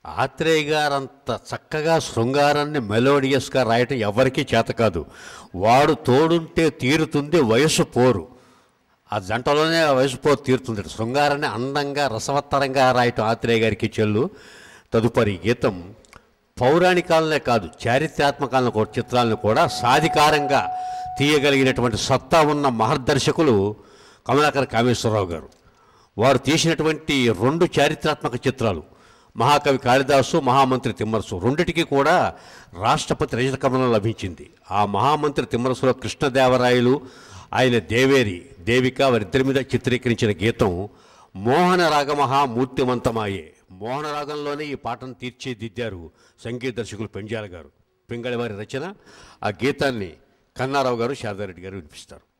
ఆత్రేయ గారంత చక్కగా శృంగారాన్ని మెలోడియస్గా రాయటం ఎవరికీ చేత కాదు వాడు తోడుంటే తీరుతుంది వయసు పోరు ఆ జంటలోనే ఆ వయసు పోరు తీరుతుంది శృంగారాన్ని అందంగా రసవత్తరంగా రాయటం ఆత్రేయ గారికి చెల్లు తదుపరి గీతం పౌరాణికాలనే కాదు చారిత్రాత్మకాలను కూడా చిత్రాలను కూడా సాధికారంగా తీయగలిగినటువంటి సత్తా ఉన్న మహర్దర్శకులు కమలాకర కామేశ్వరరావు గారు వారు తీసినటువంటి రెండు చారిత్రాత్మక చిత్రాలు మహాకవి కాళిదాసు మహామంత్రి తిమ్మరసు రెండిటికి కూడా రాష్ట్రపతి రజత కమలం లభించింది ఆ మహామంత్రి తిమ్మరసులో కృష్ణదేవరాయలు ఆయన దేవేరి దేవిక వారిద్దరి మీద చిత్రీకరించిన గీతం మోహన రాగమహా మూర్తిమంతమాయే మోహన రాగంలోనే ఈ పాటను తీర్చిదిద్దారు సంగీత దర్శకులు పెంజాల గారు పింగళి వారి రచన ఆ గీతాన్ని కన్నారావు గారు శారదారెడ్డి గారు వినిపిస్తారు